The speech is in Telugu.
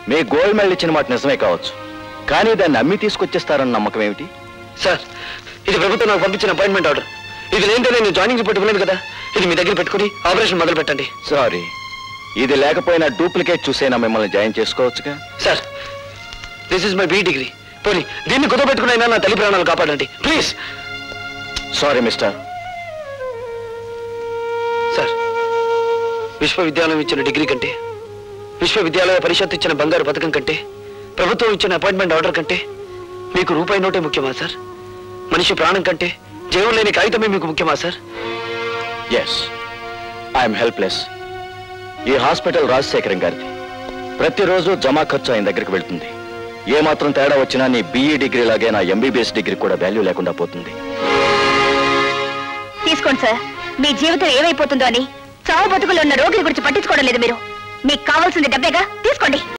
మీ గోల్డ్ మెడల్ ఇచ్చిన మాట నిజమే కావచ్చు కానీ దాన్ని అమ్మి తీసుకొచ్చేస్తారన్న నమ్మకం ఏమిటి సార్ ఇది ప్రభుత్వం నాకు పంపించిన అపాయింట్మెంట్ ఆర్డర్ ఇది లేదంటే నేను జాయినింగ్ రిపోర్ట్ ఇవ్వలేదు కదా ఇది మీ దగ్గర పెట్టుకుని ఆపరేషన్ మొదలు పెట్టండి సారీ ఇది లేకపోయినా డూప్లికేట్ చూసైనా మిమ్మల్ని జాయిన్ చేసుకోవచ్చుగా sir this is my B degree పోనీ దీన్ని కుదపెట్టుకునైనా నా తల్లి ప్రాణాలు కాపాడండి ప్లీజ్ సారీ మిస్టర్ సార్ విశ్వవిద్యాలయం ఇచ్చిన డిగ్రీ కంటే విశ్వవిద్యాలయ పరిషత్ ఇచ్చిన బంగారు పథకం కంటే ప్రభుత్వం ఇచ్చిన అపాయింట్మెంట్ ఆర్డర్ కంటే మీకు రూపాయి నోటే ముఖ్యమా సార్ మనిషి ప్రాణం కంటే జీవం లేని కాగితమే మీకు ముఖ్యమా సార్ ఎస్ ఐఎమ్ హెల్ప్లెస్ ఈ హాస్పిటల్ రాజశేఖరం గారిది ప్రతిరోజు జమా ఖర్చు ఆయన దగ్గరికి వెళ్తుంది ఏ మాత్రం తేడా వచ్చినా నీ బీఈ డిగ్రీ లాగే నా ఎంబీబీఎస్ డిగ్రీ కూడా వాల్యూ లేకుండా పోతుంది తీసుకోండి సార్ మీ జీవితం ఏమైపోతుందో అని చావు బతుకులు ఉన్న రోగిని గురించి పట్టించుకోవడం లేదు మీరు మీకు కావాల్సింది డబ్బేగా తీసుకోండి